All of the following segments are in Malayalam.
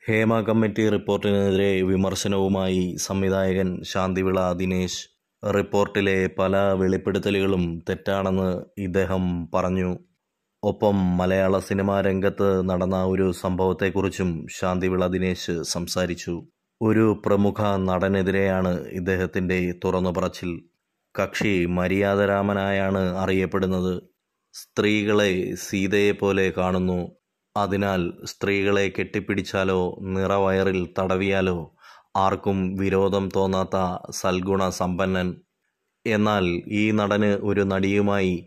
ഹേമ കമ്മിറ്റി റിപ്പോർട്ടിനെതിരെ വിമർശനവുമായി സംവിധായകൻ ശാന്തിവിള ദിനേശ് റിപ്പോർട്ടിലെ പല വെളിപ്പെടുത്തലുകളും തെറ്റാണെന്ന് ഇദ്ദേഹം പറഞ്ഞു ഒപ്പം മലയാള സിനിമാ രംഗത്ത് നടന്ന ഒരു സംഭവത്തെക്കുറിച്ചും ശാന്തിവിള ദിനേശ് സംസാരിച്ചു ഒരു പ്രമുഖ നടനെതിരെയാണ് ഇദ്ദേഹത്തിൻ്റെ തുറന്നു പറച്ചിൽ കക്ഷി മര്യാദരാമനായാണ് അറിയപ്പെടുന്നത് സ്ത്രീകളെ സീതയെപ്പോലെ കാണുന്നു അതിനാൽ സ്ത്രീകളെ കെട്ടിപ്പിടിച്ചാലോ നിറവയറിൽ തടവിയാലോ ആർക്കും വിരോധം തോന്നാത്ത സൽഗുണ സമ്പന്നൻ എന്നാൽ ഈ നടന് ഒരു നടിയുമായി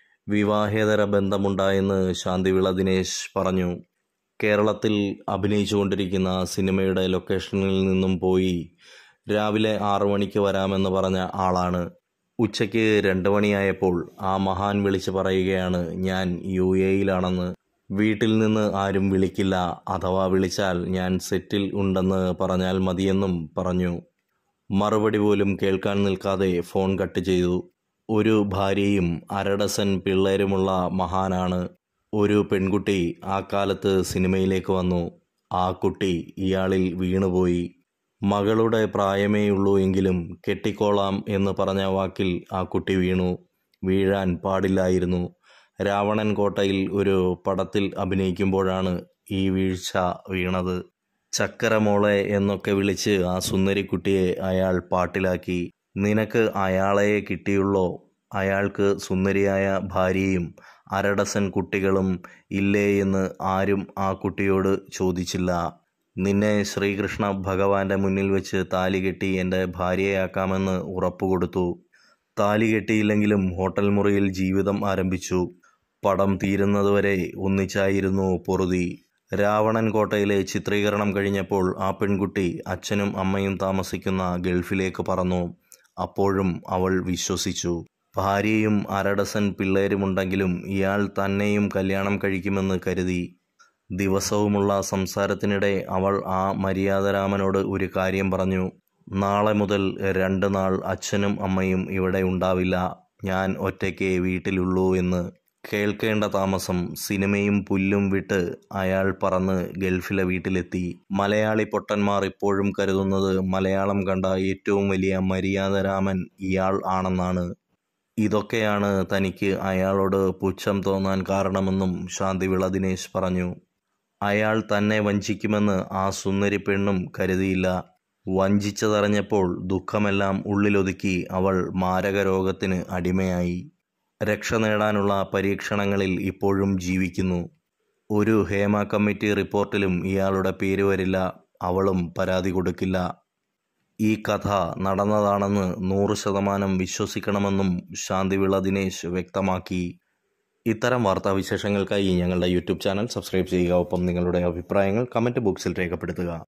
വിവാഹേതര ബന്ധമുണ്ടായെന്ന് ശാന്തിവിള ദിനേശ് പറഞ്ഞു കേരളത്തിൽ അഭിനയിച്ചുകൊണ്ടിരിക്കുന്ന സിനിമയുടെ ലൊക്കേഷനിൽ നിന്നും പോയി രാവിലെ ആറു മണിക്ക് വരാമെന്ന് പറഞ്ഞ ആളാണ് ഉച്ചയ്ക്ക് രണ്ട് മണിയായപ്പോൾ ആ മഹാൻ വിളിച്ചു പറയുകയാണ് ഞാൻ യു എയിലാണെന്ന് വീട്ടിൽ നിന്ന് ആരും വിളിക്കില്ല അഥവാ വിളിച്ചാൽ ഞാൻ സെറ്റിൽ ഉണ്ടെന്ന് പറഞ്ഞാൽ മതിയെന്നും പറഞ്ഞു മറുപടി പോലും കേൾക്കാൻ നിൽക്കാതെ ഫോൺ കട്ട് ചെയ്തു ഒരു ഭാര്യയും അരഡസൻ പിള്ളേരുമുള്ള മഹാനാണ് ഒരു പെൺകുട്ടി ആ കാലത്ത് സിനിമയിലേക്ക് വന്നു ആ കുട്ടി ഇയാളിൽ വീണുപോയി മകളുടെ പ്രായമേയുള്ളൂ എങ്കിലും കെട്ടിക്കോളാം എന്ന് പറഞ്ഞ വാക്കിൽ ആ കുട്ടി വീണു വീഴാൻ പാടില്ലായിരുന്നു രാവണൻ കോട്ടയിൽ ഒരു പടത്തിൽ അഭിനയിക്കുമ്പോഴാണ് ഈ വീഴ്ച വീണത് ചക്കരമോളെ എന്നൊക്കെ വിളിച്ച് ആ സുന്ദരിക്കുട്ടിയെ അയാൾ പാട്ടിലാക്കി നിനക്ക് അയാളെ കിട്ടിയുള്ളോ അയാൾക്ക് സുന്ദരിയായ ഭാര്യയും അരഡസൻ കുട്ടികളും ഇല്ലേ എന്ന് ആരും ആ കുട്ടിയോട് ചോദിച്ചില്ല നിന്നെ ശ്രീകൃഷ്ണ ഭഗവാന്റെ മുന്നിൽ വെച്ച് താലി കെട്ടി എൻ്റെ ഭാര്യയാക്കാമെന്ന് ഉറപ്പുകൊടുത്തു താലി കെട്ടിയില്ലെങ്കിലും ഹോട്ടൽ മുറിയിൽ ജീവിതം ആരംഭിച്ചു പടം തീരുന്നതുവരെ ഒന്നിച്ചായിരുന്നു പൊറുതി രാവണൻ കോട്ടയിലെ ചിത്രീകരണം കഴിഞ്ഞപ്പോൾ ആ പെൺകുട്ടി അച്ഛനും അമ്മയും താമസിക്കുന്ന ഗൾഫിലേക്ക് പറന്നു അപ്പോഴും അവൾ വിശ്വസിച്ചു ഭാര്യയും അരഡസൻ പിള്ളേരുമുണ്ടെങ്കിലും ഇയാൾ തന്നെയും കല്യാണം കഴിക്കുമെന്ന് കരുതി ദിവസവുമുള്ള സംസാരത്തിനിടെ അവൾ ആ മര്യാദരാമനോട് ഒരു കാര്യം പറഞ്ഞു നാളെ മുതൽ രണ്ട് നാൾ അച്ഛനും അമ്മയും ഇവിടെ ഉണ്ടാവില്ല ഞാൻ ഒറ്റയ്ക്ക് വീട്ടിലുള്ളൂ എന്ന് കേൾക്കേണ്ട താമസം സിനിമയും പുല്ലും വിട്ട് അയാൾ പറന്ന് ഗൾഫിലെ വീട്ടിലെത്തി മലയാളി പൊട്ടന്മാർ ഇപ്പോഴും കരുതുന്നത് മലയാളം കണ്ട ഏറ്റവും വലിയ മര്യാദരാമൻ ഇയാൾ ആണെന്നാണ് ഇതൊക്കെയാണ് തനിക്ക് അയാളോട് പുച്ഛം തോന്നാൻ കാരണമെന്നും ശാന്തിവിള ദിനേശ് പറഞ്ഞു അയാൾ തന്നെ വഞ്ചിക്കുമെന്ന് ആ സുന്ദരി പെണ്ണും കരുതിയില്ല വഞ്ചിച്ചതറിഞ്ഞപ്പോൾ ദുഃഖമെല്ലാം ഉള്ളിലൊതുക്കി അവൾ മാരകരോഗത്തിന് അടിമയായി രക്ഷ നേടാനുള്ള പരീക്ഷണങ്ങളിൽ ഇപ്പോഴും ജീവിക്കുന്നു ഒരു ഹേമ കമ്മിറ്റി റിപ്പോർട്ടിലും ഇയാളുടെ പേര് വരില്ല അവളും പരാതി കൊടുക്കില്ല ഈ കഥ നടന്നതാണെന്ന് നൂറ് ശതമാനം വിശ്വസിക്കണമെന്നും ശാന്തിവിള ദിനേശ് വ്യക്തമാക്കി ഇത്തരം വാർത്താവിശേഷങ്ങൾക്കായി ഞങ്ങളുടെ യൂട്യൂബ് ചാനൽ സബ്സ്ക്രൈബ് ചെയ്യുക ഒപ്പം നിങ്ങളുടെ അഭിപ്രായങ്ങൾ കമൻറ്റ് ബോക്സിൽ രേഖപ്പെടുത്തുക